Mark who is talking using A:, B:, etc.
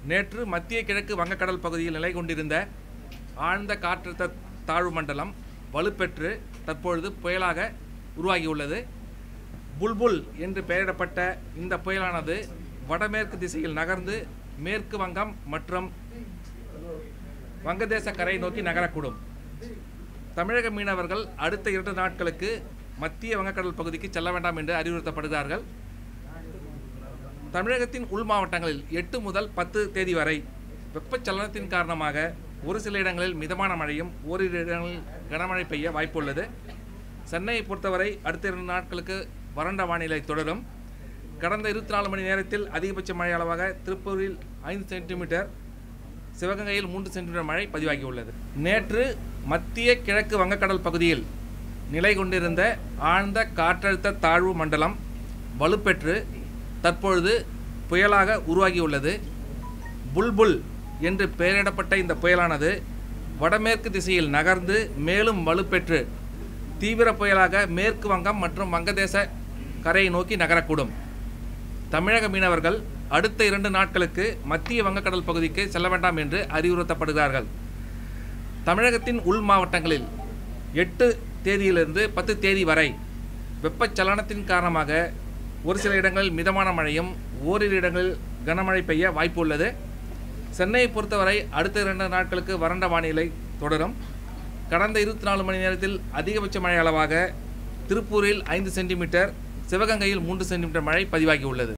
A: நேற்று மத்திய கிழக்கு வங்கக்கடல் பகுதியில் நிலை கொண்டிருந்த ஆழ்ந்த காற்றழுத்த தாழ்வு மண்டலம் வலுப்பெற்று தற்பொழுது புயலாக உருவாகியுள்ளது புல்புல் என்று பெயரிடப்பட்ட இந்த புயலானது வடமேற்கு திசையில் நகர்ந்து மேற்கு வங்கம் மற்றும் வங்கதேச கரை நோக்கி நகரக்கூடும் தமிழக மீனவர்கள் அடுத்த இரண்டு நாட்களுக்கு மத்திய வங்கக்கடல் பகுதிக்கு செல்ல வேண்டாம் என்று அறிவுறுத்தப்படுகிறார்கள் தமிழகத்தின் உள் மாவட்டங்களில் எட்டு முதல் பத்து தேதி வரை வெப்பச்சலனத்தின் காரணமாக ஒரு சில இடங்களில் மிதமான மழையும் ஓரிரு இடங்களில் கனமழை பெய்ய வாய்ப்புள்ளது சென்னையை பொறுத்தவரை அடுத்த இரண்டு நாட்களுக்கு வறண்ட வானிலை தொடரும் கடந்த இருபத்தி நாலு மணி நேரத்தில் அதிகபட்ச மழை அளவாக திருப்பூரில் ஐந்து சென்டிமீட்டர் சிவகங்கையில் மூன்று சென்டிமீட்டர் மழை பதிவாகியுள்ளது நேற்று மத்திய கிழக்கு வங்கக்கடல் பகுதியில் நிலை கொண்டிருந்த ஆழ்ந்த காற்றழுத்த தாழ்வு மண்டலம் வலுப்பெற்று தற்பொழுது புயலாக உருவாகியுள்ளது புல்புல் என்று பெயரிடப்பட்ட இந்த புயலானது வடமேற்கு திசையில் நகர்ந்து மேலும் வலுப்பெற்று தீவிர புயலாக மேற்கு வங்கம் மற்றும் வங்கதேச கரையை நோக்கி நகரக்கூடும் தமிழக மீனவர்கள் அடுத்த இரண்டு நாட்களுக்கு மத்திய வங்கக்கடல் பகுதிக்கு செல்ல வேண்டாம் என்று அறிவுறுத்தப்படுகிறார்கள் தமிழகத்தின் உள் மாவட்டங்களில் எட்டு தேதியிலிருந்து பத்து தேதி வரை வெப்பச்சலனத்தின் காரணமாக ஒரு சில இடங்களில் மிதமான மழையும் ஓரிரு இடங்களில் கனமழை பெய்ய வாய்ப்பு உள்ளது சென்னையை பொறுத்தவரை அடுத்த இரண்டு நாட்களுக்கு வறண்ட வானிலை தொடரும் கடந்த இருபத்தி நாலு மணி நேரத்தில் அதிகபட்ச மழை அளவாக திருப்பூரில் ஐந்து சென்டிமீட்டர் சிவகங்கையில் மூன்று சென்டிமீட்டர் மழை பதிவாகியுள்ளது